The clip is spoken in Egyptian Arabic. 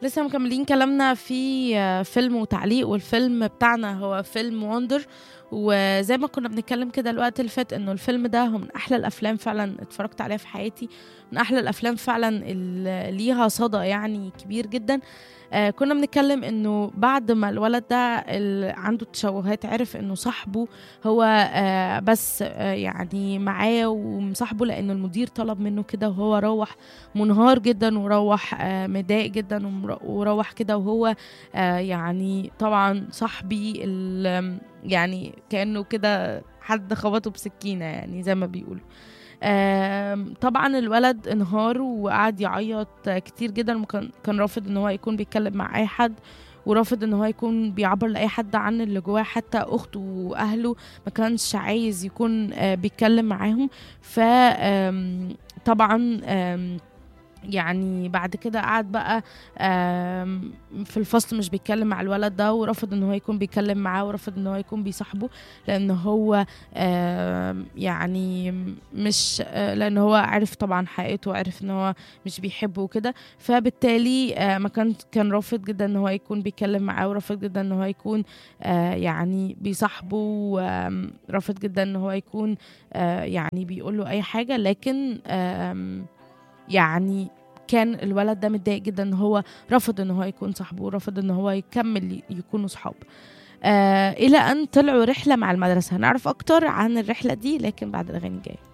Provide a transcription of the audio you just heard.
لسه مكملين كلامنا في آه، فيلم وتعليق والفيلم بتاعنا هو فيلم وندر وزي ما كنا بنتكلم كده الوقت اللي فات انه الفيلم ده هو من احلى الافلام فعلا اتفرجت عليها في حياتي من احلى الافلام فعلا اللي ليها صدى يعني كبير جدا آه كنا بنتكلم انه بعد ما الولد ده اللي عنده تشوهات عرف انه صاحبه هو آه بس آه يعني معاه ومصاحبه لانه المدير طلب منه كده وهو روح منهار جدا وروح آه مضايق جدا ومر- وروح كده وهو آه يعني طبعا صاحبي ال- يعني كانه كده حد خبطه بسكينه يعني زي ما بيقولوا آم، طبعا الولد انهار وقعد يعيط كتير جدا وكان كان رافض ان هو يكون بيتكلم مع اي حد ورافض ان هو يكون بيعبر لاي حد عن اللي جواه حتى اخته واهله ما كانش عايز يكون آه، بيتكلم معاهم ف آم، طبعا آم، يعني بعد كده قعد بقى آم، في الفصل مش بيتكلم مع الولد ده ورفض ان هو يكون بيتكلم معاه ورفض ان هو يكون بيصاحبه لان هو آم، يعني مش آه، لان هو عرف طبعا حقيقته وعرف ان هو مش بيحبه وكده فبالتالي آه، ما كان كان رافض جدا ان هو يكون بيتكلم معاه ورافض جدا ان هو يكون آه، يعني بيصاحبه ورافض جدا ان هو يكون آه، يعني بيقول له اي حاجه لكن آم، يعني كان الولد ده متضايق جدا ان هو رفض ان هو يكون صاحبه ورفض ان هو يكمل يكونوا صحاب آه الى ان طلعوا رحله مع المدرسه هنعرف اكتر عن الرحله دي لكن بعد الاغاني الجايه